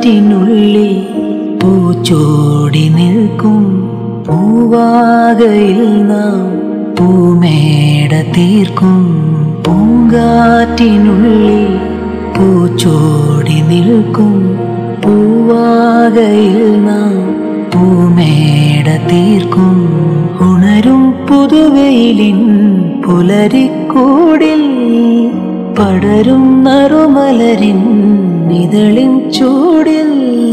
പൂങ്കാറ്റിനുള്ളിൽ പൂച്ചോടി നിൽക്കും പൂവാകയിൽ നാം പൂമേട തീർക്കും പൂങ്കാറ്റിനുള്ളിൽ പൂച്ചോടി നിൽക്കും പൂവാകയിൽ നാം പൂമേട തീർക്കും ഉണരും പുതുവെയിലിൻ പുലരിക്കൂടിൽ പടരും നറുമലരിൻ നിതളിൻ ചൂടിൽ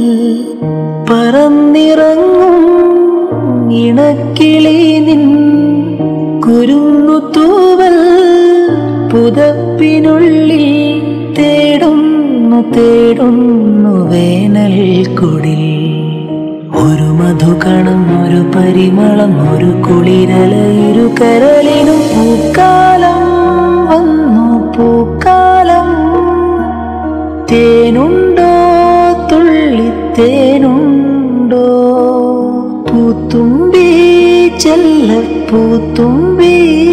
പറന്നിറങ്ങും ഇണക്കിളി നിൻ കുരുന്നു തൂവൽ പുതപ്പിനുള്ളിൽ തേടുന്നു തേടുന്നു വേനൽ കുടിൽ ഒരു മധുകണം ഒരു പരിമളം ഒരു കുളിരല ഇരു കരളിനും പൂക്കാലം വന്നു പൂക്കാലം തേനുണ്ടോ തുള്ളിത്തേനുണ്ടോ പൂത്തുമ്പി ചെല്ല പൂത്തുമ്പി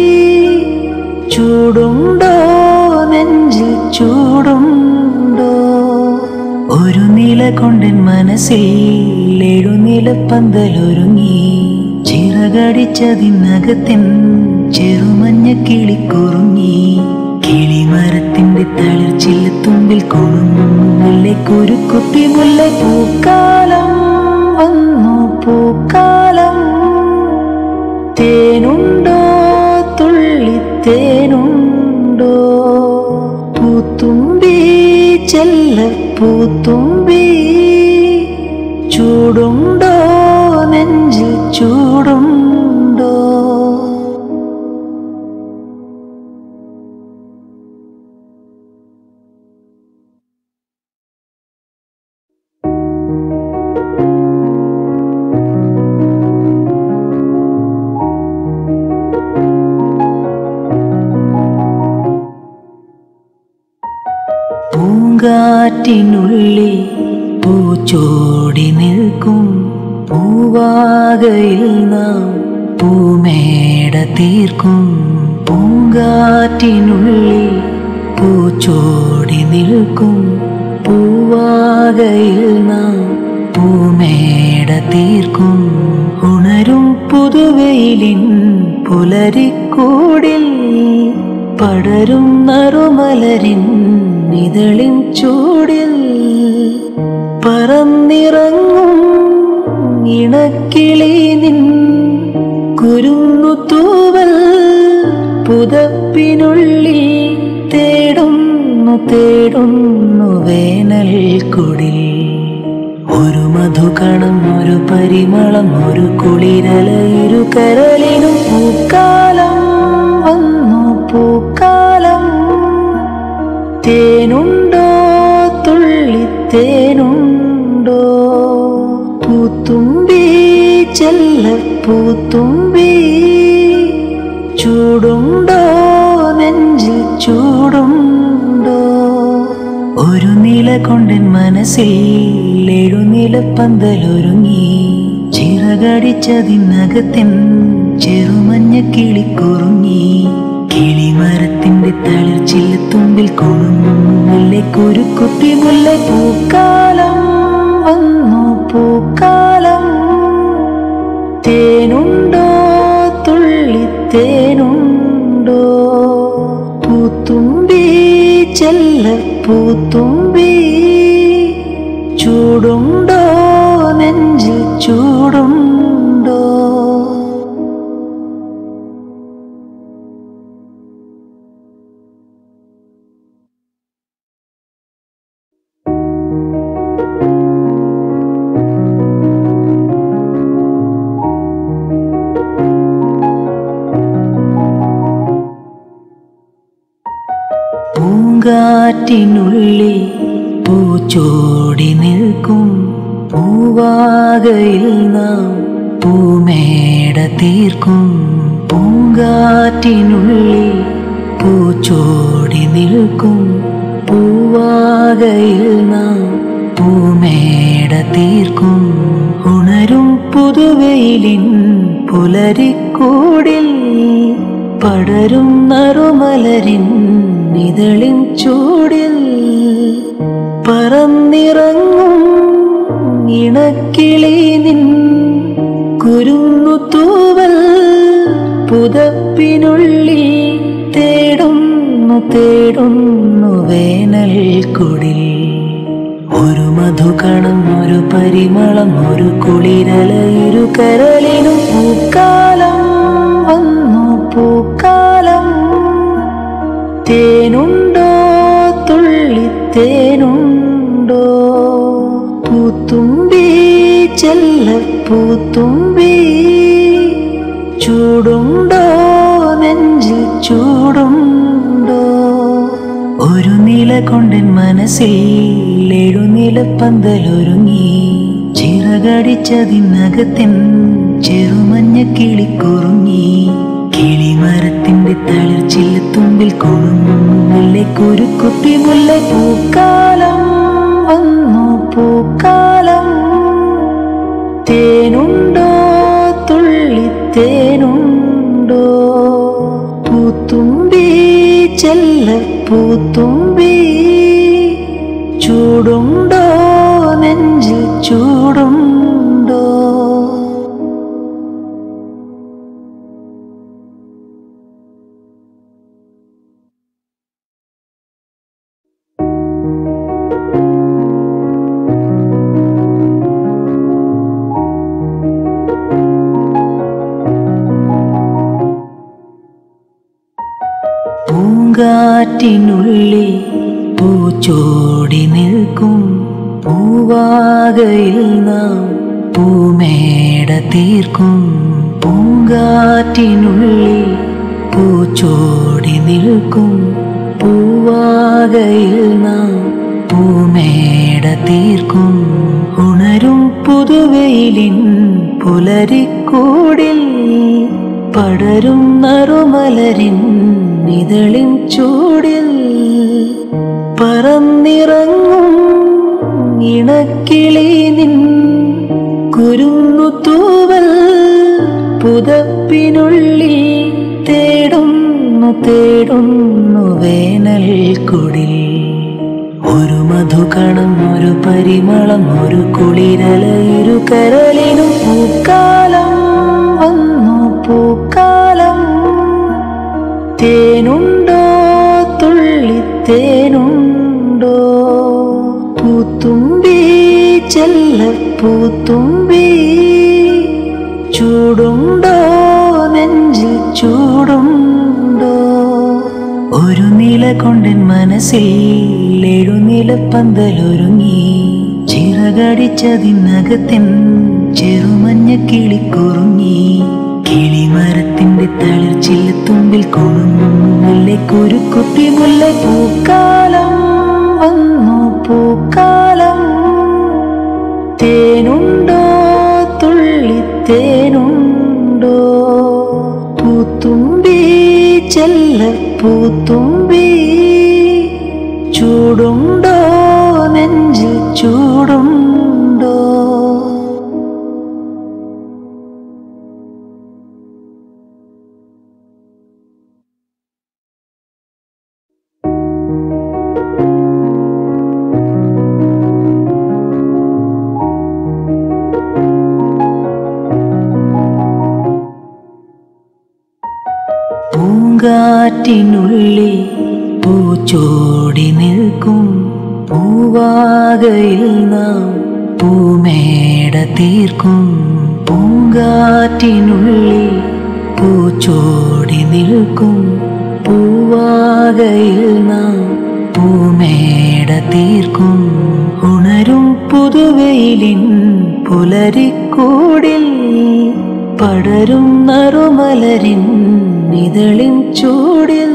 ചൂടുണ്ടോ നെഞ്ചിൽ ചൂടുണ്ടോ ഒരു നില കൊണ്ടൻ മനസ്സിൽ എഴുനില പന്തലൊരുങ്ങി ചിറകടിച്ചതിനകത്തിൻ ചെറുമഞ്ഞ കിളിക്കുറുങ്ങി കിളിമരത്തിന്റെ തളിർച്ചില്ല തുമ്പിൽ കൊണുമുല്ലയ്ക്കൊരു കുട്ടി മുല്ല പൂക്കാലം വന്നു പൂക്കാലം തേനുണ്ടോ തുള്ളിത്തേനുണ്ടോ പൂത്തുമ്പി ചെല്ല പൂത്തുമ്പി ചൂടുണ്ടോ നെഞ്ചിൽ ചൂടുണ്ടോ പൂങ്കാറ്റിനുള്ളിൽ പൂച്ചോടി നിൽക്കും പൂവാകയിൽ നാം പൂമേട തീർക്കും പൂങ്കാറ്റിനുള്ളിൽ പൂച്ചോടി നിൽക്കും പൂവാകയിൽ നാം പൂമേട തീർക്കും ഉണരും പുതുവെയിലിൻ പുലരിക്കൂടിൽ പടരും നറുമലരിൻ നിതളിൻ ചൂടിൽ പറന്നിറങ്ങും ഇണക്കിളി നിൻ കുരുന്നു തൂവൽ പുതപ്പിനുള്ളിൽ തേടുന്നു തേടുന്നു വേനൽ കുടിൽ ഒരു മധുകണം ഒരു പരിമളം ഒരു കുളിരല ഇരു കരളിനും പൂക്കാലം വന്നു പൂക്കാലം തേനുണ്ടോ തുള്ളിത്തേനുണ്ടോ പൂത്തുമ്പി ചെല്ല പൂത്തുമ്പി ചൂടുണ്ടോ നെഞ്ചിൽ ചൂടുണ്ടോ ഒരു നില കൊണ്ടൻ മനസ്സിൽ എഴുനില പന്തലൊരുങ്ങി ചിറകടിച്ചതിനകത്തിൻ ചെറുമഞ്ഞ കിളിക്കുറുങ്ങി കിളിമരത്തിന്റെ തളിർച്ചില്ല തുമ്പിൽ കൊണുമുല്ലയ്ക്കൊരു കുട്ടി മുല്ല പൂക്കാലം വന്നു പൂക്കാലം തേനുണ്ടോ തുള്ളിത്തേനുണ്ടോ പൂത്തുമ്പി ചെല്ല പൂത്തുമ്പി ചൂടുണ്ടോ നെഞ്ചിൽ ചൂടുണ്ടോ പൂങ്കാറ്റിനുള്ളിൽ പൂച്ചോടി നിൽക്കും പൂവാകയിൽ നാം പൂമേട തീർക്കും പൂങ്കാറ്റിനുള്ളിൽ പൂച്ചോടി നിൽക്കും പൂവാകയിൽ നാം പൂമേട തീർക്കും ഉണരും പുതുവെയിലിൻ പുലരിക്കൂടിൽ പടരും നറുമലരിൻ നിതളിൻ ചൂടിൽ പറന്നിറങ്ങും ഇണക്കിളി നിൻ കുരുന്നു തൂവൽ പുതപ്പിനുള്ളിൽ തേടുന്നു തേടുന്നു വേനൽ കുടിൽ ഒരു മധുകണം ഒരു പരിമളം ഒരു കുളിരല ഇരു കരളിനും പൂക്കാലം വന്നു പൂക്കാലം തേനുണ്ടോ തുള്ളിത്തേനുണ്ടോ പൂത്തുമ്പി ചെല്ല പൂത്തുമ്പി ചൂടുണ്ടോ നെഞ്ചിൽ ചൂടുണ്ടോ ഒരു നില കൊണ്ടൻ മനസ്സിൽ എഴുനില പന്തലൊരുങ്ങി ചിറകടിച്ചതിനകത്തിൻ ചെറുമഞ്ഞ കിളിക്കുറുങ്ങി കിളിമരത്തിന്റെ തളിർച്ചില്ല തുമ്പിൽ കൊഴുമുല്ലയ്ക്കൊരു കുട്ടി മുല്ല പൂക്കാലം വന്നു പൂക്കാലം തേനുണ്ടോ തുള്ളിത്തേനുണ്ടോ പൂത്തുമ്പി ചെല്ല പൂത്തുമ്പി ചൂടുണ്ടോ നെഞ്ചിൽ ചൂടുണ്ടോ പൂങ്കാറ്റിനുള്ളിൽ പൂച്ചോടി നിൽക്കും പൂവാകയിൽ നാം പൂമേട തീർക്കും പൂങ്കാറ്റിനുള്ളിൽ പൂച്ചോടി നിൽക്കും പൂവാകയിൽ നാം പൂമേട തീർക്കും ഉണരും പുതുവെയിലിൻ പുലരിക്കൂടിൽ പടരും നറുമലരിൻ നിതളിൻ ചൂടിൽ പറന്നിറങ്ങും ഇണക്കിളി നിൻ കുരുന്നു തൂവൽ പുതപ്പിനുള്ളിൽ തേടുന്നു തേടുന്നു വേനൽ കുടിൽ ഒരു മധുകണം ഒരു പരിമളം ഒരു കുളിരല ഇരു കരളിനും പൂക്കാലം വന്നു പൂക്കാലം തേനുണ്ടോ തുള്ളിത്തേനുണ്ടോ പൂത്തുമ്പി ചെല്ല പൂത്തുമ്പി ചൂടുണ്ടോ നെഞ്ചിൽ ചൂടുണ്ടോ ഒരു നില കൊണ്ടൻ മനസ്സിൽ എഴുനില പന്തലൊരുങ്ങി ചിറകടിച്ചതിനകത്തിൻ ചെറുമഞ്ഞ കിളിക്കുറുങ്ങി കിളിമരത്തിന്റെ തളിർച്ചില്ല തുമ്പിൽ കൊഴുമുല്ലയ്ക്കൊരു കുട്ടി മുല്ല പൂക്കാലം വന്നു പൂക്കാലം തേനുണ്ടോ തുള്ളിത്തേനുണ്ടോ പൂത്തുമ്പി ചെല്ല പൂത്തുമ്പി ചൂടുണ്ടോ നെഞ്ചിൽ ചൂടുണ്ടോ പൂങ്കാറ്റിനുള്ളിൽ പൂച്ചോടി നിൽക്കും പൂവാകയിൽ നാം പൂമേട തീർക്കും പൂങ്കാറ്റിനുള്ളിൽ പൂച്ചോടി നിൽക്കും പൂവാകയിൽ നാം പൂമേട തീർക്കും ഉണരും പുതുവെയിലിൻ പുലരിക്കൂടിൽ പടരും നറുമലരിൻ നിതളിൻ ചൂടിൽ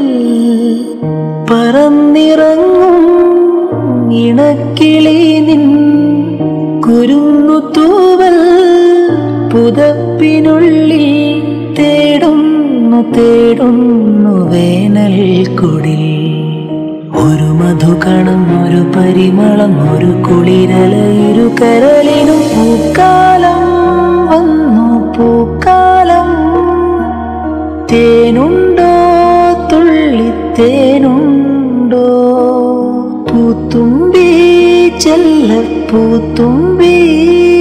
പറന്നിറങ്ങും ഇണക്കിളി നിൻ കുരുന്നു തൂവൽ പുതപ്പിനുള്ളിൽ തേടുന്നു തേടുന്നു വേനൽ കുടിൽ ഒരു മധുകണം ഒരു പരിമളം ഒരു കുളിരല ഇരു കരളിനും പൂക്കാലം വന്നു പൂക്കാലം തേനുണ്ടോ തുള്ളിത്തേനുണ്ടോ പൂത്തുമ്പി ചെല്ല പൂത്തുമ്പി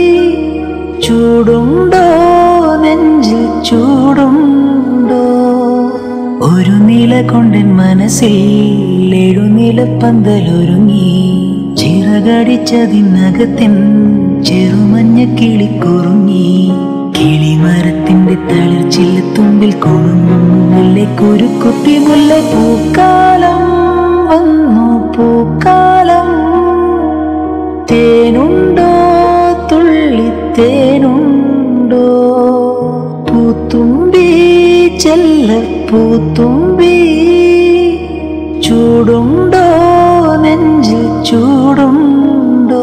ചൂടുണ്ടോ നെഞ്ചിൽ ചൂടുണ്ടോ ഒരു നില കൊണ്ടൻ മനസ്സിൽ എഴുനില പന്തലൊരുങ്ങി ചിറകടിച്ചതിനകത്തിൻ ചെറുമഞ്ഞ കിളിക്കുറുങ്ങി കിളിമരത്തിന്റെ തളിർച്ചില്ലത്തുമ്പിൽ കൊഴുമുല്ലയ്ക്കൊരു കുപ്പി മുല്ല പൂക്കാലം വന്നു പൂക്കാലം തേനുണ്ടോ തുള്ളിത്തേനുണ്ടോ പൂത്തുമ്പി ചെല്ല പൂത്തുമ്പി ചൂടുണ്ടോ നെഞ്ചിൽ ചൂടുണ്ടോ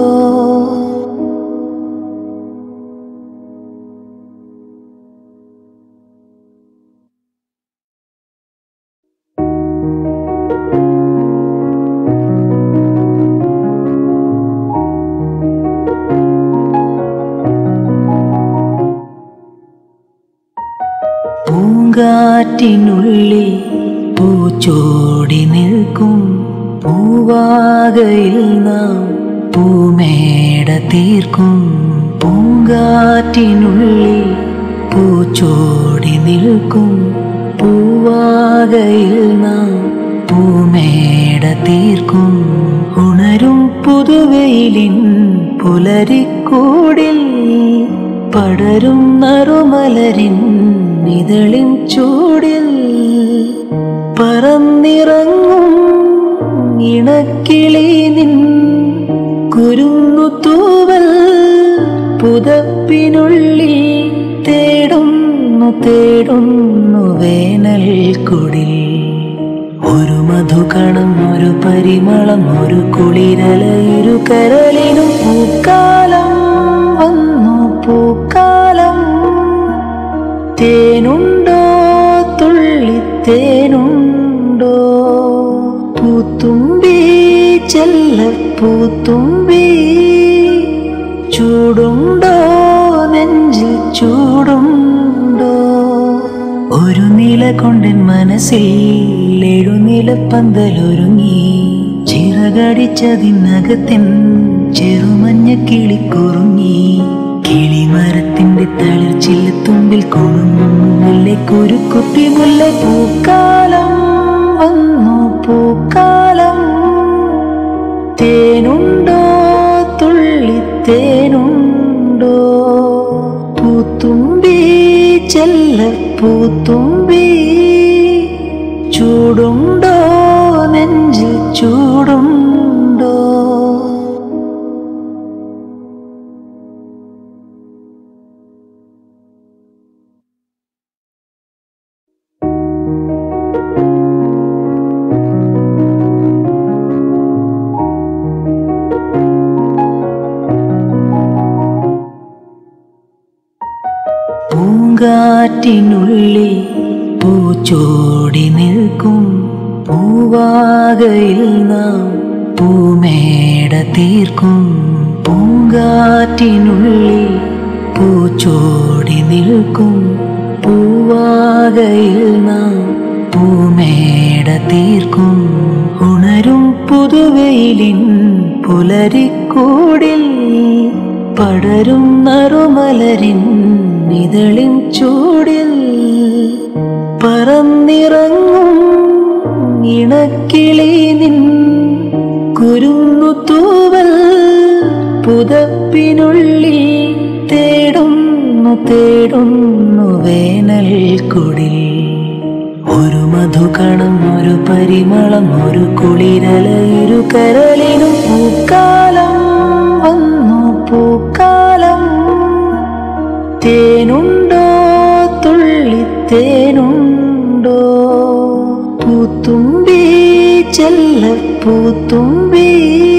പൂങ്കാറ്റിനുള്ളിൽ പൂച്ചോടി നിൽക്കും പൂവാകയിൽ നാം പൂമേട തീർക്കും പൂങ്കാറ്റിനുള്ളിൽ പൂച്ചോടി നിൽക്കും പൂവാകയിൽ നാം പൂമേട തീർക്കും ഉണരും പുതുവെയിലിൻ പുലരിക്കൂടിൽ പടരും നറുമലരിൻ നിതളിൻ ചൂടിൽ പറന്നിറങ്ങും ഇണക്കിളി നിൻ കുരുന്നു തൂവൽ പുതപ്പിനുള്ളിൽ തേടുന്നു തേടുന്നു വേനൽ കുടിൽ ഒരു മധുകണം ഒരു പരിമളം ഒരു കുളിരല ഇരു കരളിനും പൂക്കാലം വന്നു പൂക്കാലം തേനുണ്ടോ തുള്ളിത്തേനുണ്ടോ പൂത്തുമ്പി ചെല്ല പൂത്തുമ്പി ചൂടുണ്ടോ നെഞ്ചിൽ ചൂടുണ്ടോ ഒരു നില കൊണ്ടൻ മനസ്സിൽ എഴുനില പന്തലൊരുങ്ങി ചിറകടിച്ചതിനകത്തിൻ ചെറുമഞ്ഞ കിളിക്കുറുങ്ങി കിളിമരത്തിന്റെ തളിർച്ചില്ലത്തുമ്പിൽ കൊഴുമുല്ലയ്ക്കൊരു കുപ്പി മുല്ല പൂക്കാലം വന്നു പൂക്കാലം തേനുണ്ടോ തുള്ളിത്തേനുണ്ടോ പൂത്തുമ്പി ചെല്ല പൂത്തുമ്പി ചൂടുണ്ടോ നെഞ്ചിൽ ചൂടുണ്ടോ പൂങ്കാറ്റിനുള്ളിൽ പൂച്ചോടി നിൽക്കും പൂവാകയിൽ നാം പൂമേട തീർക്കും പൂങ്കാറ്റിനുള്ളിൽ പൂച്ചോടി നിൽക്കും പൂവാകയിൽ നാം പൂമേട തീർക്കും ഉണരും പുതുവെയിലിൻ പുലരിക്കൂടിൽ പടരും നറുമലരിൻ നിതളിൻ ചൂടിൽ പറന്നിറങ്ങും ഇണക്കിളി നിൻ കുരുന്നു തൂവൽ പുതപ്പിനുള്ളിൽ തേടുന്നു തേടുന്നു വേനൽ കുടിൽ ഒരു മധുകണം ഒരു പരിമളം ഒരു കുളിരല ഇരു കരളിനും പൂക്കാലം വന്നു പൂക്കാലം തേനുണ്ടോ തുള്ളിത്തേനുണ്ടോ പൂത്തുമ്പി ചെല്ല പൂത്തുമ്പി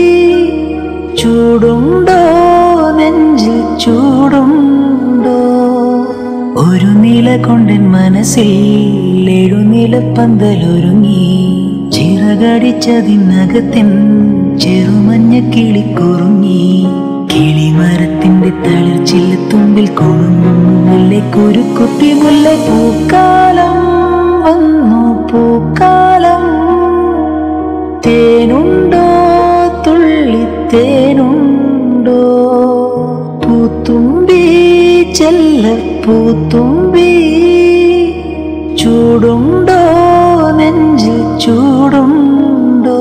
ചൂടുണ്ടോ നെഞ്ചിൽ ചൂടുണ്ടോ ഒരു നില കൊണ്ടൻ മനസ്സിൽ എഴുനില പന്തലൊരുങ്ങി ചിറകടിച്ചതിനകത്തിൻ ചെറുമഞ്ഞ കിളിക്കുറുങ്ങി കിളിമരത്തിന്റെ തളിർച്ചില്ലത്തുമ്പിൽ കൊഴുമുല്ലയ്ക്കൊരു കുപ്പി മുല്ല പൂക്കാലം വന്നു പൂക്കാലം തേനുണ്ടോ തുള്ളിത്തേനുണ്ടോ പൂത്തുമ്പി ചെല്ലപ്പൂത്തുമ്പി ചൂടുണ്ടോ നെഞ്ചിൽ ചൂടുണ്ടോ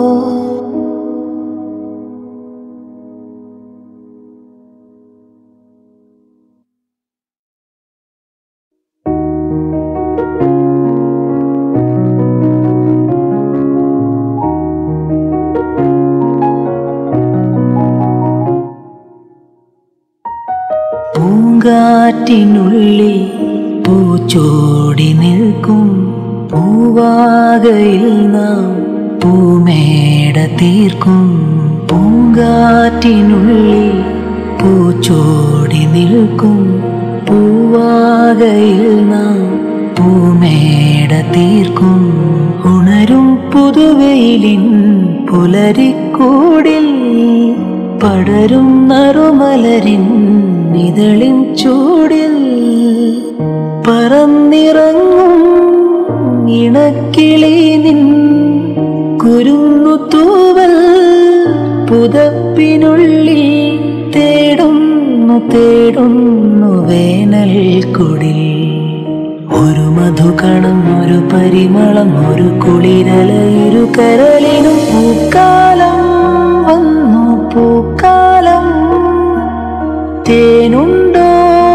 പൂങ്കാറ്റിനുള്ളിൽ പൂച്ചോടി നിൽക്കും പൂവാകയിൽ നാം പൂമേട തീർക്കും പൂങ്കാറ്റിനുള്ളിൽ പൂച്ചോടി നിൽക്കും പൂവാകയിൽ നാം പൂമേട തീർക്കും ഉണരും പുതുവെയിലിൻ പുലരിക്കൂടിൽ പടരും നറുമലരിൻ ഇതളിൻ ചൂടിൽ പറന്നിറങ്ങും ഇണക്കിളി നിൻ കുരുന്നു തൂവൽ പുതപ്പിനുള്ളിൽ തേടുന്നു തേടുന്നു വേനൽ കുടിൽ ഒരു മധുകണം ഒരു പരിമളം ഒരു കുളിരല ഇരു കരളിനും പൂക്കാലം വന്നു പൂക്കാലം തേനുണ്ടോ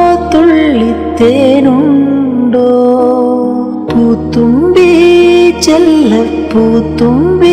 തുള്ളിത്തേനുണ്ടോ പൂത്തുമ്പി ചെല്ല പൂത്തുമ്പി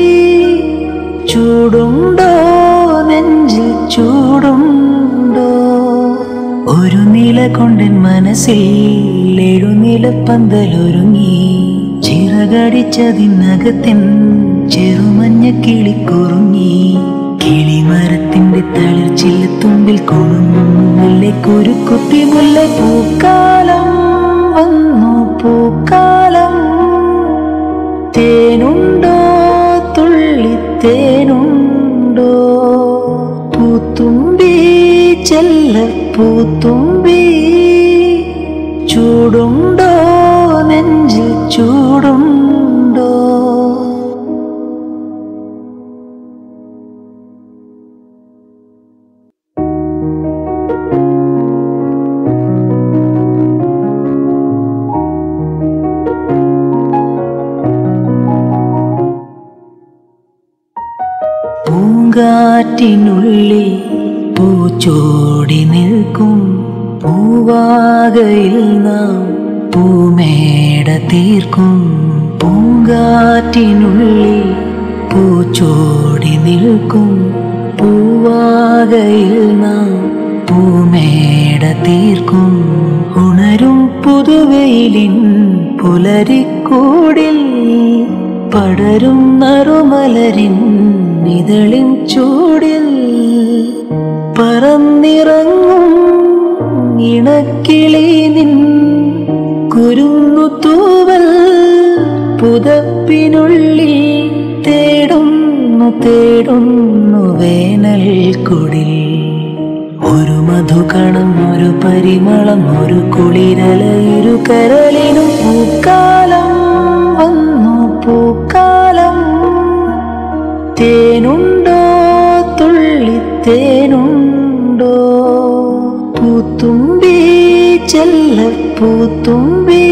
ചൂടുണ്ടോ നെഞ്ചിൽ ചൂടുണ്ടോ ഒരു നില കൊണ്ടൻ മനസ്സിൽ എഴുനില പന്തലൊരുങ്ങി ചിറകടിച്ചതിനകത്തിൻ ചെറുമഞ്ഞ കിളിക്കുറുങ്ങി കിളിമരത്തിന്റെ തളിർച്ചില്ല തുമ്പിൽ കൊണുമുല്ലയ്ക്കൊരു കുപ്പി മുല്ല പൂക്കാലം വന്നു പൂക്കാലം തേനുണ്ടോ തുള്ളിത്തേനുണ്ടോ പൂത്തുമ്പി ചെല്ല പൂത്തുമ്പി ചൂടുണ്ടോ നെഞ്ചിൽ ചൂടുണ്ടോ പൂങ്കാറ്റിനുള്ളിൽ പൂച്ചോടി നിൽക്കും പൂവാകയിൽ നാം പൂമേട തീർക്കും പൂങ്കാറ്റിനുള്ളിൽ പൂച്ചോടി നിൽക്കും പൂവാകയിൽ നാം പൂമേട തീർക്കും ഉണരും പുതുവെയിലിൻ പുലരിക്കൂടിൽ പടരും നറുമലരിൻ ഇതളിൻ ചൂടിൽ പറന്നിറങ്ങും ഇണക്കിളി നിൻ കുരുന്നു തൂവൽ പുതപ്പിനുള്ളിൽ തേടുന്നു തേടുന്നു വേനൽ കുടിൽ ഒരു മധുകണം ഒരു പരിമളം ഒരു കുളിരല ഇരു കരളിനും പൂക്കാലം വന്നു പൂക്കാലം തേനുണ്ടോ തുള്ളിത്തേനുണ്ടോ പൂത്തുമ്പി ചെല്ല പൂത്തുമ്പി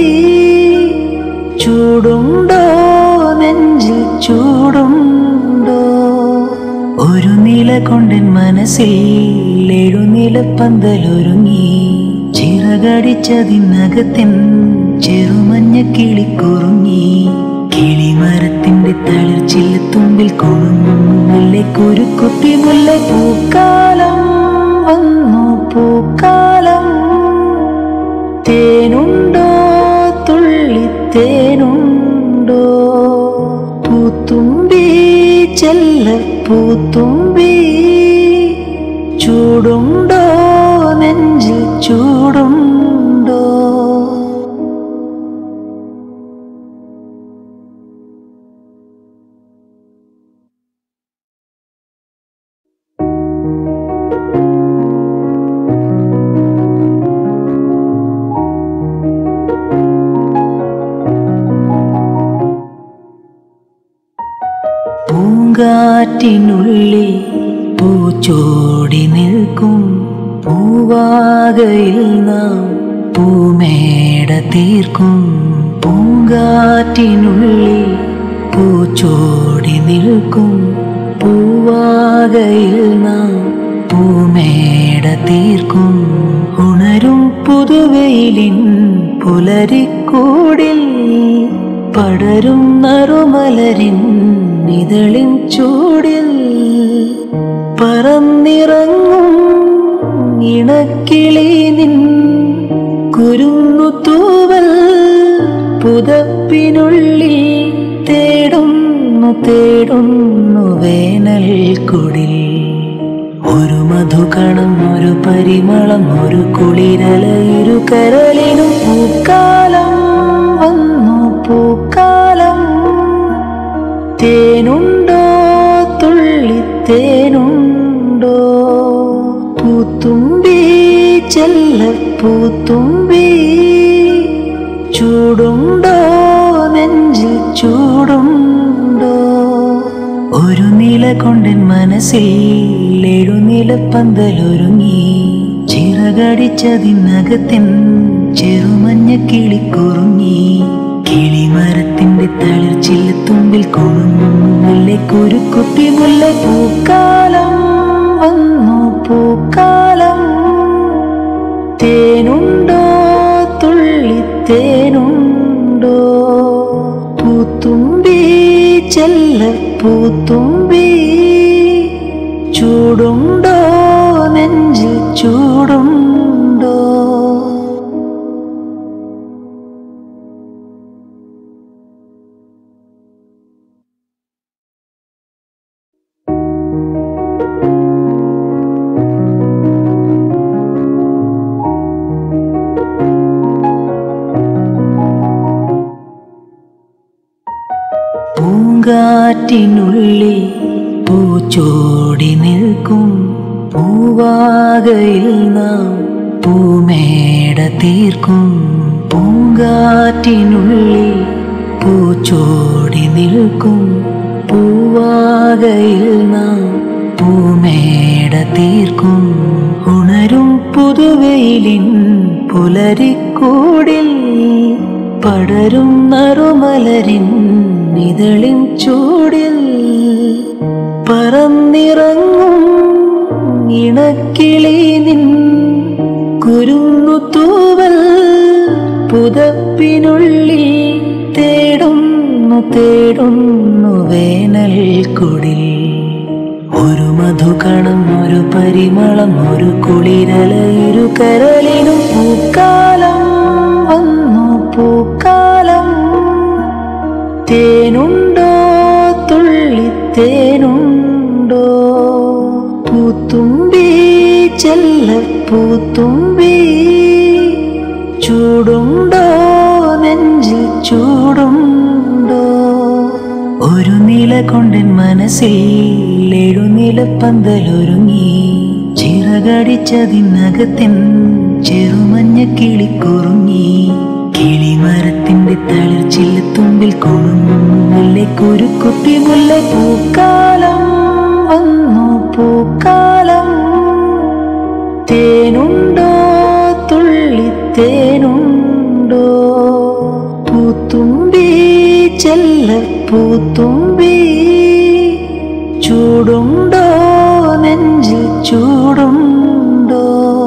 ചൂടുണ്ടോ നെഞ്ചിൽ ചൂടുണ്ടോ ഒരു നില കൊണ്ടൻ മനസ്സിൽ എഴുനില പന്തലൊരുങ്ങി ചിറകടിച്ചതിനകത്തിൻ ചെറുമഞ്ഞ കിളിക്കുറുങ്ങി കിളിമരത്തിന്റെ തളിർച്ചില്ല തുമ്പിൽ കൊണുമുല്ലയ്ക്കൊരു കുപ്പി മുല്ല പൂക്കാലം വന്നു പൂക്കാലം തേനുണ്ടോ തുള്ളിത്തേനുണ്ടോ പൂത്തുമ്പി ചെല്ല പൂത്തുമ്പി ചൂടുണ്ടോ നെഞ്ചിൽ ചൂടുണ്ടോ പൂങ്കാറ്റിനുള്ളിൽ പൂച്ചോടി നിൽക്കും പൂവാകയിൽ നാം പൂമേട തീർക്കും പൂങ്കാറ്റിനുള്ളിൽ പൂച്ചോടി നിൽക്കും പൂവാകയിൽ നാം പൂമേട തീർക്കും ഉണരും പുതുവെയിലിൻ പുലരിക്കൂടിൽ പടരും നറുമലരിൻ നിതളിൻ ചൂടിൽ പറന്നിറങ്ങും ഇണക്കിളി നിൻ കുരുങ്ങു തൂവൽ പുതപ്പിനുള്ളിൽ തേടുന്നു തേടുന്നു വേനൽ കുടിൽ ഒരു മധുകണം ഒരു പരിമളം ഒരു കുളിരല ഇരു കരളിനും പൂക്കാലം വന്നു പൂക്കാലം തേനുണ്ടോ തുള്ളിത്തേനുണ്ടോ പൂത്തുമ്പി ചെല്ല പൂത്തുമ്പി ചൂടുണ്ടോ നെഞ്ചിൽ ചൂടുണ്ടോ ഒരു നില കൊണ്ടൻ മനസ്സിൽ എഴുനില പന്തലൊരുങ്ങി ചിറകടിച്ചതിനകത്തിൻ ചെറുമഞ്ഞ കിളിക്കുറുങ്ങി കിളിമരത്തിന്റെ തളിർച്ചില്ല തുമ്പിൽ കൊഴുന്നുള്ളിലെ കുരുക്കുപ്പി മുല്ല പൂക്കാലം വന്നു പൂക്കാലം തേനുണ്ടോ തുള്ളിത്തേനുണ്ടോ പൂത്തുമ്പി ചെല്ല പൂത്തുമ്പി ചൂടുണ്ടോ നെഞ്ചിൽ ചൂടുണ്ടോ പൂങ്കാറ്റിനുള്ളിൽ പൂച്ചോടി നിൽക്കും പൂവാകയിൽ നാം പൂമേട തീർക്കും പൂങ്കാറ്റിനുള്ളിൽ പൂച്ചോടി നിൽക്കും പൂവാകയിൽ നാം പൂമേട തീർക്കും ഉണരും പുതുവെയിലിൻ പുലരിക്കൂടിൽ പടരും നറുമലരിൻ നിതളിൻ ചൂടിൽ പറന്നിറങ്ങും ഇണക്കിളി നിൻ കുരുങ്ങു തൂവൽ പുതപ്പിനുള്ളിൽ തേടുന്നു തേടുന്നു വേനൽ കുടിൽ ഒരു മധുകണം ഒരു പരിമളം ഒരു കുളിരല ഇരു കരളിനും പൂക്കാലം വന്നു പൂക്കാലം തേനുണ്ടോ തുള്ളിത്തേനുണ്ടോ പൂത്തുമ്പി ചെല്ല പൂത്തുമ്പി ചൂടുണ്ടോ നെഞ്ചിൽ ചൂടുണ്ടോ ഒരു നില കൊണ്ടൻ മനസ്സിൽ എഴുനില പന്തലൊരുങ്ങി ചിറകടിച്ചതിനകത്തിൻ ചെറുമഞ്ഞ കിളിക്കുറുങ്ങി കിളിമരത്തിന്റെ തളിർച്ചില്ല തുമ്പിൽ കൊഴുന്നുള്ളിലെ കുരുക്കുപ്പി മുല്ല പൂക്കാലം വന്നു പൂക്കാലം തേനുണ്ടോ തുള്ളിത്തേനുണ്ടോ പൂത്തുമ്പി ചെല്ല പൂത്തുമ്പി ചൂടുണ്ടോ നെഞ്ചിൽ ചൂടുണ്ടോ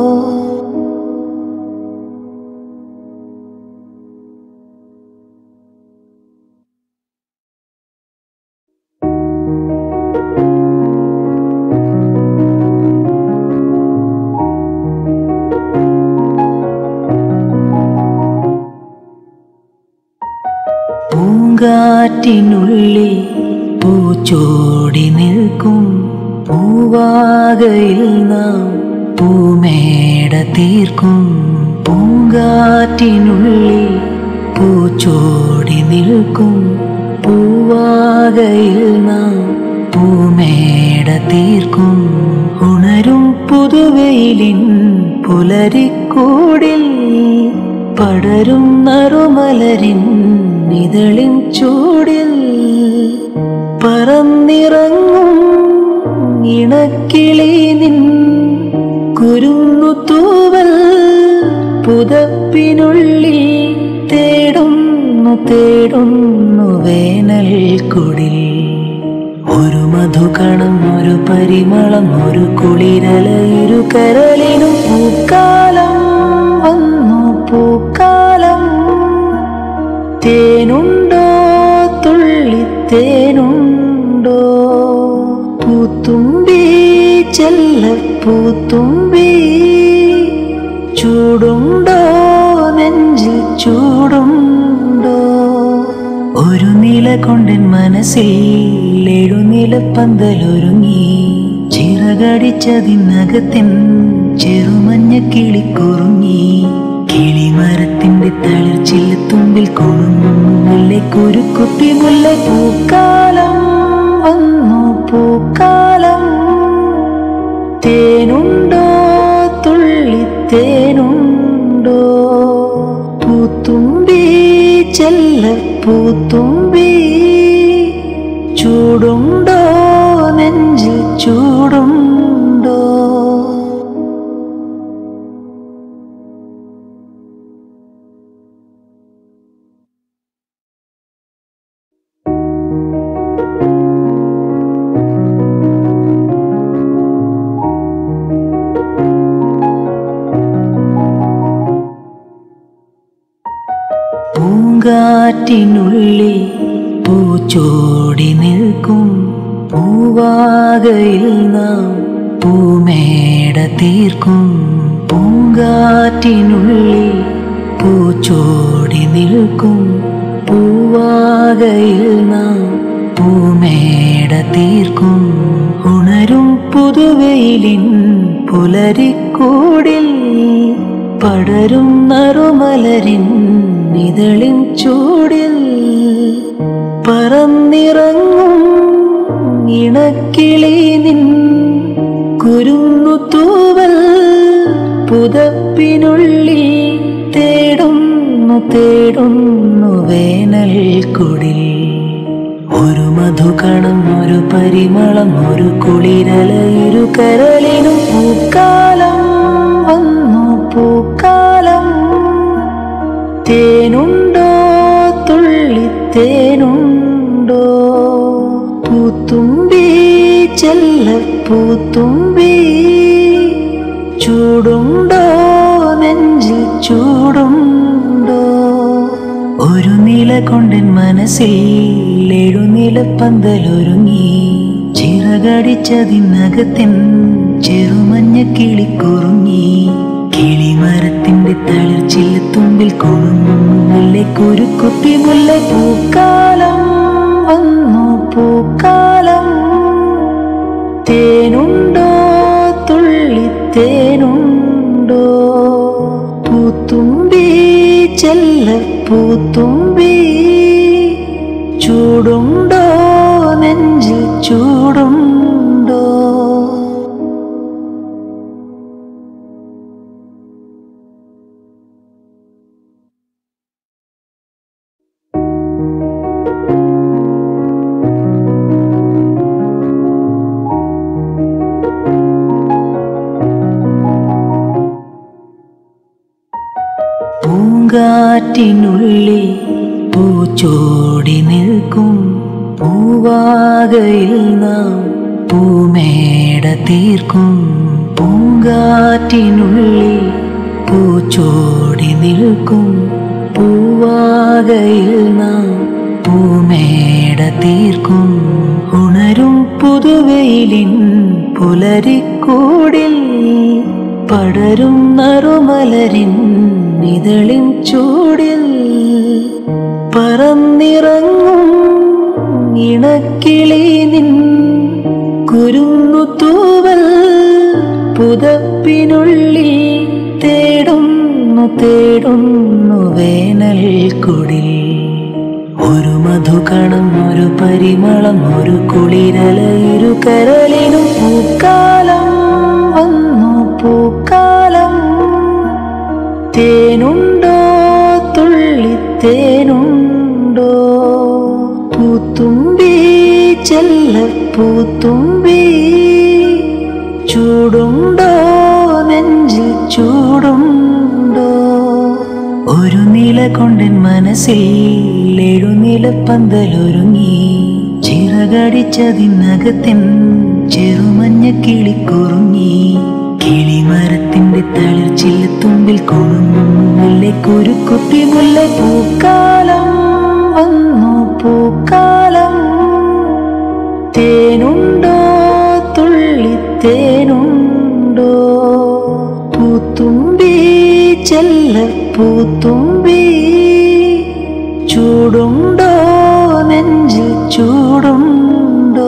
പൂങ്കാറ്റിനുള്ളിൽ പൂച്ചോടി നിൽക്കും പൂവാകയിൽ നാം പൂമേട തീർക്കും പൂങ്കാറ്റിനുള്ളിൽ പൂച്ചോടി നിൽക്കും പൂവാകയിൽ നാം പൂമേട തീർക്കും ഉണരും പുതുവെയിലിൻ പുലരിക്കൂടിൽ പടരും നറുമലരിൻ നിതളിൻ ചൂടിൽ പറന്നിറങ്ങും ഇണക്കിളി നിൻ കുരുങ്ങു തൂവൽ പുതപ്പിനുള്ളിൽ തേടുന്നു തേടുന്നു വേനൽ കുടിൽ ഒരു മധുകണം ഒരു പരിമളം ഒരു കുളിരല ഇരു കരളിനും പൂക്കാലം വന്നു പൂക്കാലം തേനുണ്ടോ തുള്ളിത്തേനുണ്ടോ പൂത്തുമ്പി ചെല്ല പൂത്തുമ്പി ചൂടുണ്ടോ നെഞ്ചിൽ ചൂടുണ്ടോ ഒരു നില കൊണ്ടൻ മനസ്സിൽ എഴുനില പന്തലൊരുങ്ങി ചിറകടിച്ചതിനകത്തിൻ ചെറുമഞ്ഞ കിളിക്കുറുങ്ങി കിളിമരത്തിന്റെ തളിർച്ചില്ല തുമ്പിൽ കൊഴുമുല്ലയ്ക്കൊരു കുപ്പി മുല്ല പൂക്കാലം വന്നു പൂക്കാലം തേനുണ്ടോ തുള്ളിത്തേനുണ്ടോ പൂത്തുമ്പി ചെല്ല പൂത്തുമ്പി ചൂടുണ്ടോ നെഞ്ചിൽ ചൂടുണ്ടോ പൂങ്കാറ്റിനുള്ളിൽ പൂച്ചോടി നിൽക്കും പൂവാകയിൽ നാം പൂമേട തീർക്കും പൂങ്കാറ്റിനുള്ളിൽ പൂച്ചോടി നിൽക്കും പൂവാകയിൽ നാം പൂമേട തീർക്കും ഉണരും പുതുവെയിലിൻ പുലരിക്കൂടിൽ പടരും നറുമലരിൻ നിതളിൻ ചൂടിൽ പറന്നിറങ്ങും ഇണക്കിളി നിൻ കുരുന്നു തൂവൽ പുതപ്പിനുള്ളിൽ തേടുന്നു തേടുന്നു വേനൽ കുടിൽ ഒരു മധുകണം ഒരു പരിമളം ഒരു കുളിരല ഇരു കരളിനും പൂക്കാലം വന്നു പൂക്കാലം തേനുണ്ടോ തുള്ളിത്തേനുണ്ടോ പൂത്തുമ്പി ചെല്ല പൂത്തുമ്പി ചൂടുണ്ടോ നെഞ്ചിൽ ചൂടുണ്ടോ ഒരു നില കൊണ്ടൻ മനസ്സിൽ എഴുനില പന്തലൊരുങ്ങി ചിറകടിച്ചതിനകത്തിൻ ചെറുമഞ്ഞ കിളിക്കുറുങ്ങി കിളിമരത്തിന്റെ തളിർച്ചില്ല തുമ്പിൽ കൊഴുമുല്ലയ്ക്കൊരു കുപ്പി മുല്ല പൂക്കാലം വന്നു പൂക്കാലം തേനുണ്ടോ തുള്ളിത്തേനുണ്ടോ പൂത്തുമ്പി ചെല്ല പൂത്തുമ്പി ചൂടുണ്ടോ നെഞ്ചിൽ ചൂടുണ്ടോ പൂങ്കാറ്റിനുള്ളിൽ പൂച്ചോടി നിൽക്കും പൂവാകയിൽ നാം പൂമേട തീർക്കും പൂങ്കാറ്റിനുള്ളിൽ പൂച്ചോടി നിൽക്കും പൂവാകയിൽ നാം പൂമേട തീർക്കും ഉണരും പുതുവെയിലിൻ പുലരിക്കൂടിൽ പടരും നറുമലരിൻ നിതളിൻ ചൂടിൽ പറന്നിറങ്ങും ഇണക്കിളി നിൻ കുരുന്നു തൂവൽ പുതപ്പിനുള്ളിൽ തേടുന്നു തേടുന്നു വേനൽ കുടിൽ ഒരു മധുകണം ഒരു പരിമളം ഒരു കുളിരല ഇരു കരളിനും പൂക്കാലം വന്നു പൂക്കാലം തേനുണ്ടോ തുള്ളിത്തേനുണ്ടോ പൂത്തുമ്പി ചെല്ല പൂത്തുമ്പി ചൂടുണ്ടോ നെഞ്ചിൽ ചൂടുണ്ടോ ഒരു നില കൊണ്ടൻ മനസ്സിൽ എഴുനില പന്തലൊരുങ്ങി ചിറകടിച്ചതിനകത്തിൻ ചെറുമഞ്ഞ കിളിക്കുറുങ്ങി കിളിമരത്തിന്റെ തളിർച്ചില്ലത്തുമ്പിൽ കൊഴുങ്ങുമുല്ലയ്ക്കൊരു കുട്ടി മുല്ല പൂക്കാലം വന്നു പൂക്കാലം തേനുണ്ടോ തുള്ളിത്തേനുണ്ടോ പൂത്തുമ്പി ചെല്ല പൂത്തുമ്പി ചൂടുണ്ടോ നെഞ്ചിൽ ചൂടുണ്ടോ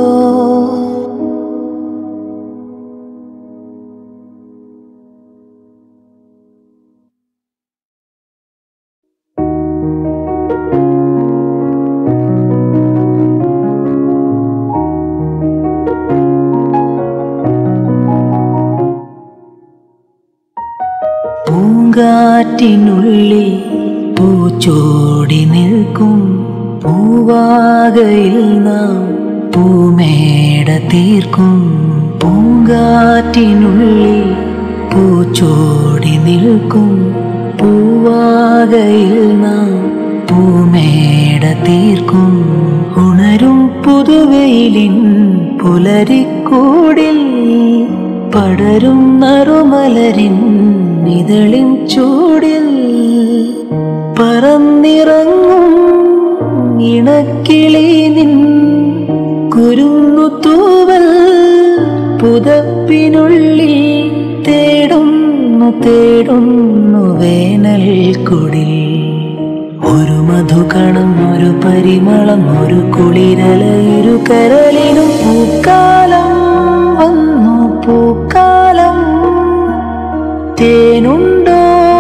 പൂങ്കാറ്റിനുള്ളിൽ പൂച്ചോടി നിൽക്കും പൂവാകയിൽ നാം പൂമേട തീർക്കും പൂങ്കാറ്റിനുള്ളിൽ പൂച്ചോടി നിൽക്കും പൂവാകയിൽ നാം പൂമേട തീർക്കും ഉണരും പുതുവെയിലിൻ പുലരിക്കൂടിൽ പടരും നറുമലരിൻ നിതളിൻ ചൂടിൽ പറന്നിറങ്ങും ഇണക്കിളി നിൻ കുരുന്നു തൂവൽ പുതപ്പിനുള്ളിൽ തേടുന്നു തേടുന്നു വേനൽ കുടിൽ ഒരു മധുകണം ഒരു പരിമളം ഒരു കുളിരല ഇരു കരളിനും പൂക്കാലം വന്നു പൂക്കാലം തേനുണ്ടോ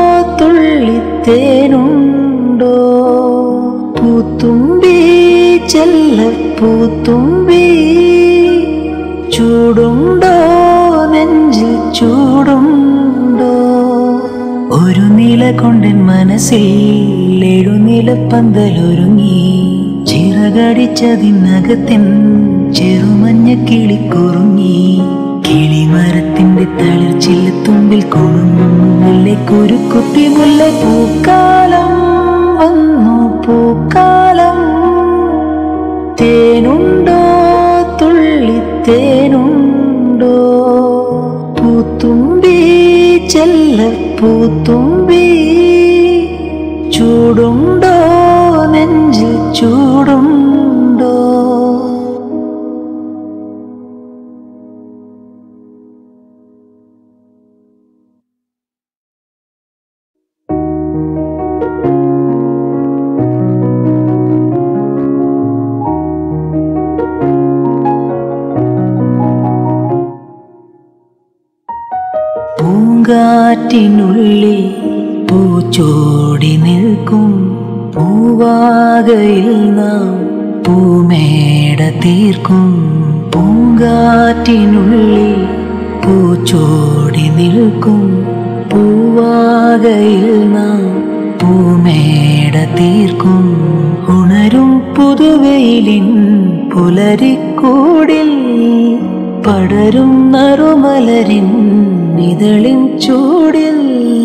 തുള്ളിത്തേനുണ്ടോ പൂത്തുമ്പി ചെല്ല പൂത്തുമ്പി ചൂടുണ്ടോ നെഞ്ചിൽ ചൂടുണ്ടോ ഒരു നില കൊണ്ടൻ മനസ്സിൽ എഴുനില പന്തലൊരുങ്ങി ചിറകടിച്ചതിനകത്തിൻ ചെറുമഞ്ഞ കിളിക്കുറുങ്ങി കിളിമരത്തിന്റെ തളിർച്ചില്ലത്തുമ്പിൽ കൊഴുങ്ങുമുല്ലയ്ക്കൊരു കുട്ടി മുല്ല പൂക്കാലം വന്നു പൂക്കാലം തേനുണ്ടോ തുള്ളിത്തേനുണ്ടോ പൂത്തുമ്പി ചെല്ല പൂത്തുമ്പി ചൂടുണ്ടോ നെഞ്ചിൽ ചൂടുണ്ടോ പൂങ്കാറ്റിനുള്ളിൽ പൂച്ചോടി നിൽക്കും പൂവാകയിൽ നാം പൂമേട തീർക്കും പൂങ്കാറ്റിനുള്ളിൽ പൂച്ചോടി നിൽക്കും പൂവാകയിൽ നാം പൂമേട തീർക്കും ഉണരും പുതുവെയിലിൻ പുലരിക്കൂടിൽ പടരും നറുമലരിൻ നിതളിൻ ചൂടിൽ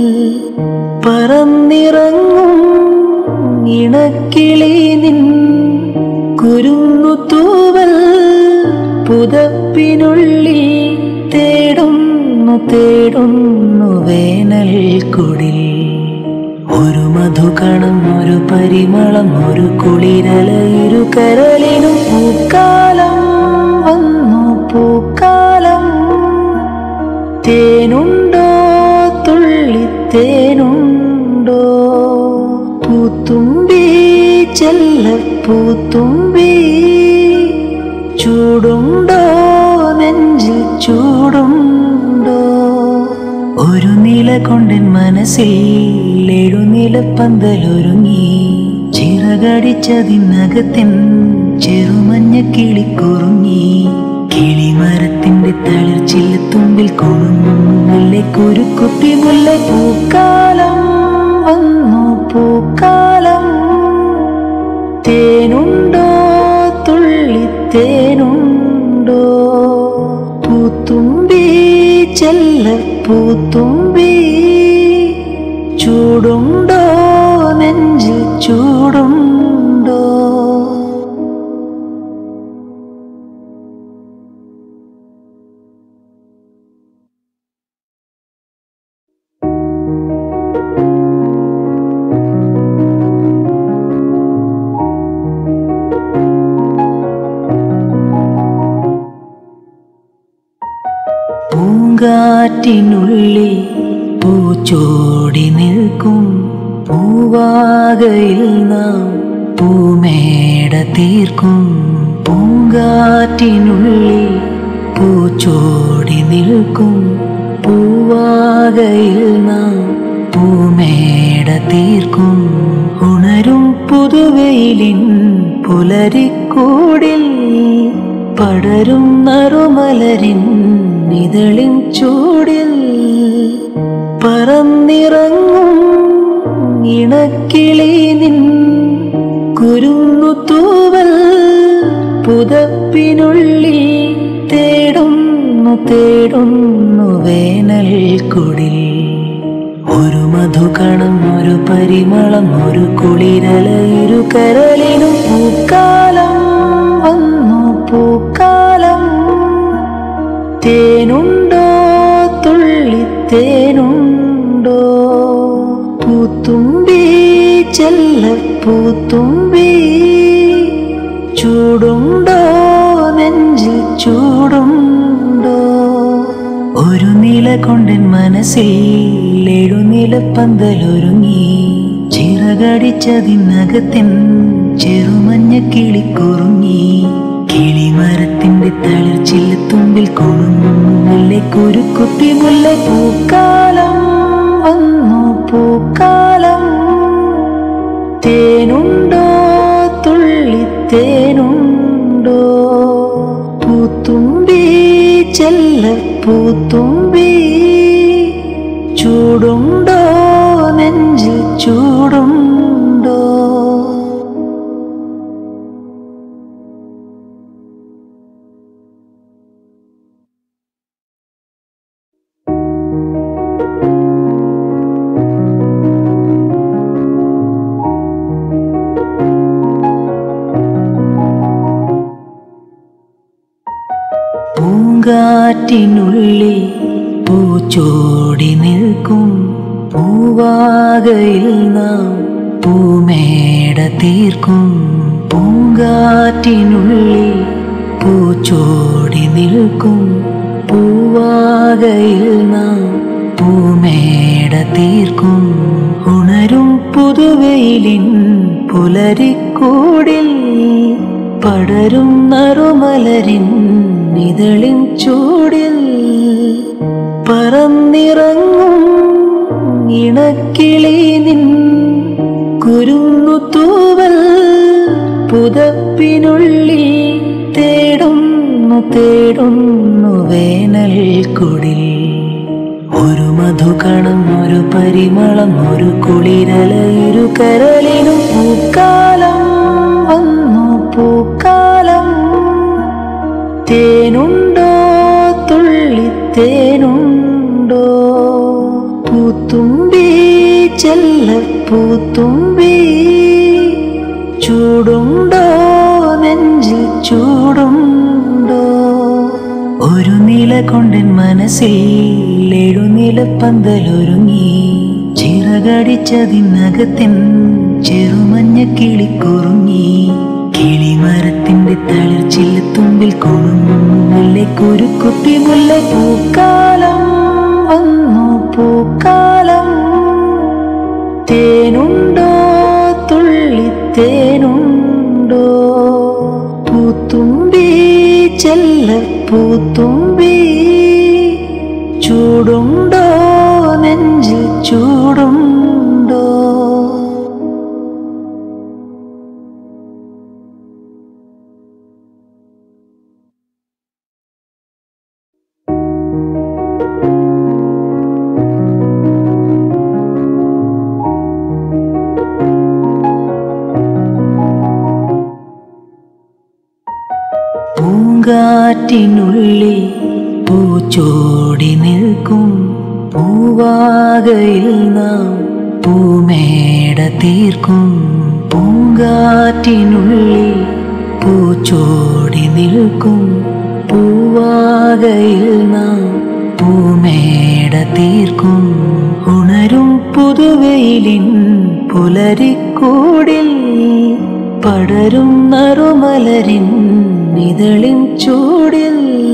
പറന്നിറങ്ങും ഇണക്കിളി നിൻ കുരുന്നു തൂവൽ പുതപ്പിനുള്ളിൽ തേടുന്നു തേടുന്നു വേനൽ കുടിൽ ഒരു മധുകണം ഒരു പരിമളം ഒരു കുളിരല ഇരു കരളിനും പൂക്കാലം വന്നു പൂക്കാലം തേനുണ്ടോ തുള്ളിത്തേനുണ്ടോ പൂത്തുമ്പി ചെല്ല പൂത്തുമ്പി ചൂടുണ്ടോ നെഞ്ചിൽ ചൂടുണ്ടോ ഒരു നില കൊണ്ടൻ മനസ്സിൽ എഴുനില പന്തലൊരുങ്ങി ചിറകടിച്ചതിനകത്തിൻ ചെറുമഞ്ഞ കിളിക്കുറുങ്ങി കിളിമരത്തിന്റെ തളിർച്ചില്ലത്തുമ്പിൽ കൊഴുങ്ങുമുല്ലയ്ക്കൊരു കുട്ടി മുല്ല പൂക്കാലം വന്നു പൂക്കാലം തേനുണ്ടോ തുള്ളിത്തേനുണ്ടോ പൂത്തുമ്പി ചെല്ല പൂത്തുമ്പി ചൂടുണ്ടോ പൂങ്കാറ്റിനുള്ളിൽ പൂച്ചോടി നിൽക്കും പൂവാകയിൽ നാം പൂമേട തീർക്കും പൂങ്കാറ്റിനുള്ളിൽ പൂച്ചോടി നിൽക്കും പൂവാകയിൽ നാം പൂമേട തീർക്കും ഉണരും പുതുവെയിലിൻ പുലരിക്കൂടിൽ പടരും നറുമലരിൻ നിതളിൻ ചൂടിൽ പറന്നിറങ്ങും ഇണക്കിളി നിൻ കുരുന്നു തൂവൽ പുതപ്പിനുള്ളിൽ തേടുന്നു തേടുന്നു വേനൽ കുടിൽ ഒരു മധുകണം ഒരു പരിമളം ഒരു കുളിരല ഇരു കരളിനും പൂക്കാലം വന്നു പൂക്കാലം തേനുണ്ടോ തുള്ളിത്തേനുണ്ടോ പൂത്തുമ്പി ചെല്ല പൂത്തുമ്പി ചൂടുണ്ടോ നെഞ്ചിൽ ചൂടുണ്ടോ ഒരു നില കൊണ്ടൻ മനസ്സിൽ എഴുനില പന്തലൊരുങ്ങി ചിറകടിച്ചതിനകത്തിൻ ചെറുമഞ്ഞ കിളിക്കുറുങ്ങി കിളിമരത്തിന്റെ തളിർച്ചില്ല തുമ്പിൽ കൊണുമുല്ലയ്ക്കൊരു കുപ്പി മുല്ല പൂക്കാലം വന്നു പൂക്കാലം തേനുണ്ടോ തുള്ളിത്തേനുണ്ടോ പൂത്തുമ്പി ചെല്ല പൂത്തുമ്പി ചൂടുണ്ടോ നെഞ്ചിൽ ചൂടുണ്ടോ പൂങ്കാറ്റിനുള്ളിൽ പൂച്ചോടി നിൽക്കും പൂവാകയിൽ നാം പൂമേട തീർക്കും പൂങ്കാറ്റിനുള്ളിൽ പൂച്ചോടി നിൽക്കും പൂവാകയിൽ നാം പൂമേട തീർക്കും ഉണരും പുതുവെയിലിൻ പുലരിക്കൂടിൽ പടരും നറുമലരിൻ നിതളിൻ ചൂടിൽ പറന്നിറങ്ങും ഇണക്കിളി നിൻ കുരുന്നു തൂവൽ പുതപ്പിനുള്ളിൽ തേടുന്നു തേടുന്നു വേനൽ കുടിൽ ഒരു മധുകണം ഒരു പരിമളം ഒരു കുളിരല ഇരു കരളിനും പൂക്കാലം വന്നു പൂക്കാലം തേനുണ്ടോ തുള്ളിത്തേനുണ്ടോ പൂത്തുമ്പി ചെല്ല പൂത്തുമ്പി ചൂടുണ്ടോ നെഞ്ചിൽ ചൂടുണ്ടോ ഒരു നില കൊണ്ടൻ മനസ്സിൽ എഴുനില പന്തലൊരുങ്ങി ചിറകടിച്ചതിനകത്തിൻ ചെറുമഞ്ഞ കിളിക്കുറുങ്ങി കിളിമരത്തിന്റെ തളിർച്ചില്ല തുമ്പിൽ കൊണുമുല്ലയ്ക്കൊരു കുപ്പി മുല്ല പൂക്കാലം വന്നു പൂക്കാലം തേനുണ്ടോ തുള്ളിത്തേനുണ്ടോ പൂത്തുമ്പി ചെല്ല പൂത്തുമ്പി ചൂടുണ്ടോ നെഞ്ചിൽ ചൂടുണ്ടോ പൂങ്കാറ്റിനുള്ളിൽ പൂച്ചോടി നിൽക്കും പൂവാകയിൽ നാം പൂമേട തീർക്കും പൂങ്കാറ്റിനുള്ളിൽ പൂച്ചോടി നിൽക്കും പൂവാകയിൽ നാം പൂമേട തീർക്കും ഉണരും പുതുവെയിലിൻ പുലരിക്കൂടിൽ പടരും നറുമലരിൻ ഇതളിൻ ചൂടിൽ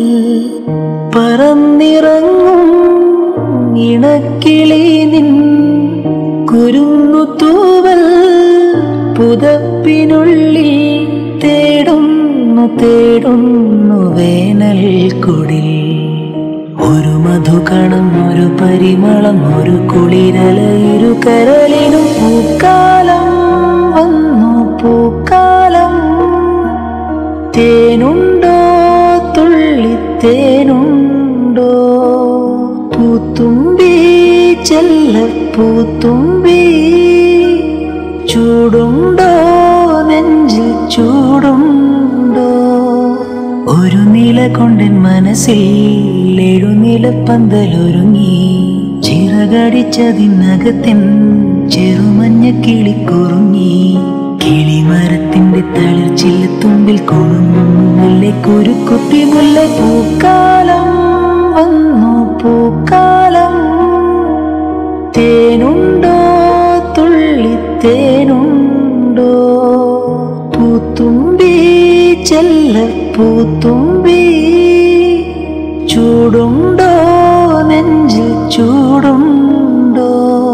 പറന്നിറങ്ങും ഇണക്കിളി നിൻ കുരുന്നു തൂവൽ പുതപ്പിനുള്ളിൽ തേടുന്നു തേടുന്നു വേനൽ കുടിൽ ഒരു മധുകണം ഒരു പരിമളം ഒരു കുളിരല ഇരു കരളിനും പൂക്കാലം വന്നു പൂക്കാലം തേനുണ്ടോ തുള്ളി തേനുണ്ടോ പൂത്തുമ്പി ചെല്ല പൂത്തുമ്പി ചൂടുണ്ടോ നെഞ്ചിൽ ചൂടുണ്ടോ ഒരു നില കൊണ്ടൻ മനസ്സിൽ എഴുനില പന്തലൊരുങ്ങി ചിറകടിച്ചതിനകത്തിൻ ചെറുമഞ്ഞ കിളിക്കുറുങ്ങി കിളിമരത്തിന്റെ തളിർച്ചില്ല തുമ്പിൽ കൊഴുമുല്ലയ്ക്കൊരു കുത്തി മുല്ല പൂക്കാലം വന്നു പൂക്കാലം തേനുണ്ടോ തുള്ളി തേനുണ്ടോ പൂത്തുമ്പി ചെല്ല പൂത്തുമ്പി ചൂടുണ്ടോ നെഞ്ചിൽ ചൂടുണ്ടോ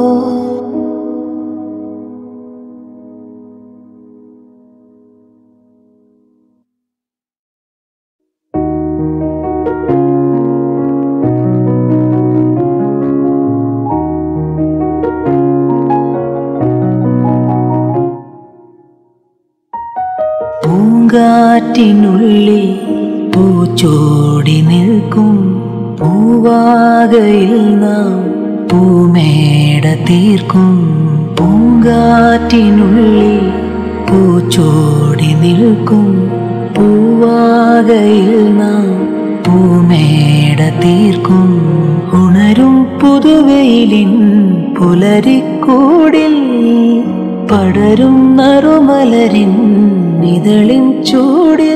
പൂങ്കാറ്റിനുള്ളിൽ പൂച്ചോടി നിൽക്കും പൂവാകയിൽ നാം പൂമേട തീർക്കും പൂങ്കാറ്റിനുള്ളിൽ പൂച്ചോടി നിൽക്കും പൂവാകയിൽ നാം പൂമേട തീർക്കും ഉണരും പുതുവെയിലിൻ പുലരിക്കൂടിൽ പടരും നറുമലരിൻ ഇതളിൻ ചൂടിൽ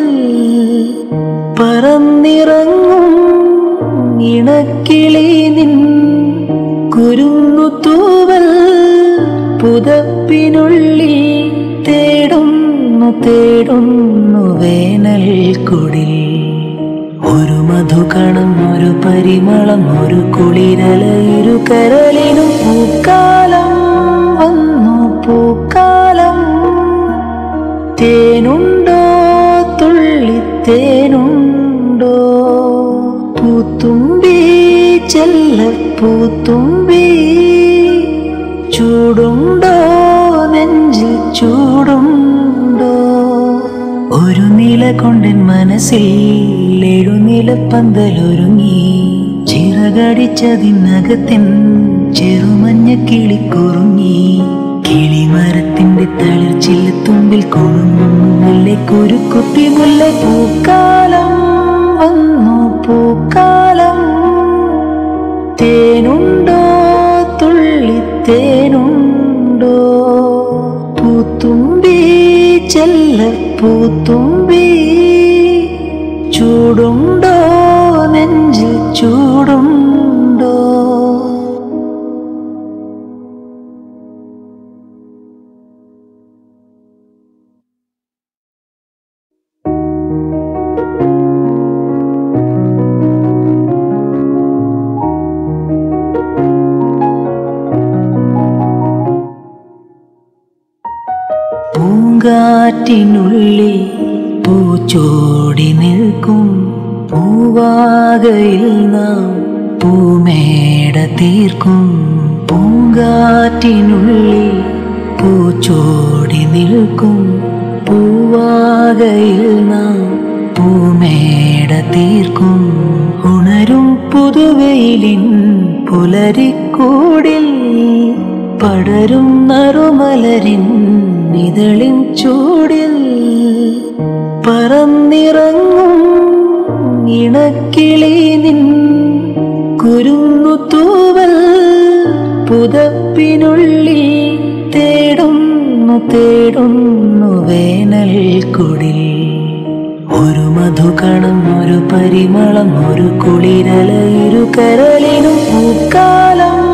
പറന്നിറങ്ങും ഇണക്കിളി നിൻ കുരുന്നു തൂവൽ പുതപ്പിനുള്ളിൽ തേടുന്നു തേടുന്നു വേനൽ കുടിൽ ഒരു മധുകണം ഒരു പരിമളം ഒരു കുളിരല ഇരു കരളിനും പൂക്കാലം വന്നു പൂക്കാലം തേനുണ്ടോ തുള്ളി തേനുണ്ടോ പൂത്തുമ്പി ചെല്ല പൂത്തുമ്പി ചൂടുണ്ടോ നെഞ്ചിൽ ചൂടുണ്ടോ ഒരു നില കൊണ്ടൻ മനസ്സിൽ എഴുനില പന്തലൊരുങ്ങി ചിറകടിച്ചതിനകത്തിൻ ചെറുമഞ്ഞ കിളിക്കുറുങ്ങി കിളിമരത്തിന്റെ തളിർച്ചില്ല തുമ്പിൽ കൊഴുമുല്ലയ്ക്കൊരു കുത്തി മുല്ല പൂക്കാലം വന്നു പൂക്കാലം തേനുണ്ടോ തുള്ളി തേനുണ്ടോ പൂത്തുമ്പി ചെല്ല പൂത്തുമ്പി ചൂടുണ്ടോ നെഞ്ചിൽ ചൂടുണ്ടോ പൂങ്കാറ്റിനുള്ളിൽ പൂച്ചോടി നിൽക്കും പൂവാകയിൽ നാം പൂമേട തീർക്കും പൂങ്കാറ്റിനുള്ളിൽ പൂച്ചോടി നിൽക്കും പൂവാകയിൽ നാം പൂമേട തീർക്കും ഉണരും പുതുവെയിലിൻ പുലരിക്കൂടിൽ പടരും നറുമലരിൻ ഇതളിൻ ചൂടിൽ പറന്നിറങ്ങും ഇണക്കിളി നിൻ കുരുന്നു തൂവൽ പുതപ്പിനുള്ളിൽ തേടുന്നു എന്നു തേടുന്നു വേനൽ കുടിൽ ഒരു മധുകണം ഒരു പരിമളം ഒരു കുളിരല ഇരു കരളിനും പൂക്കാലം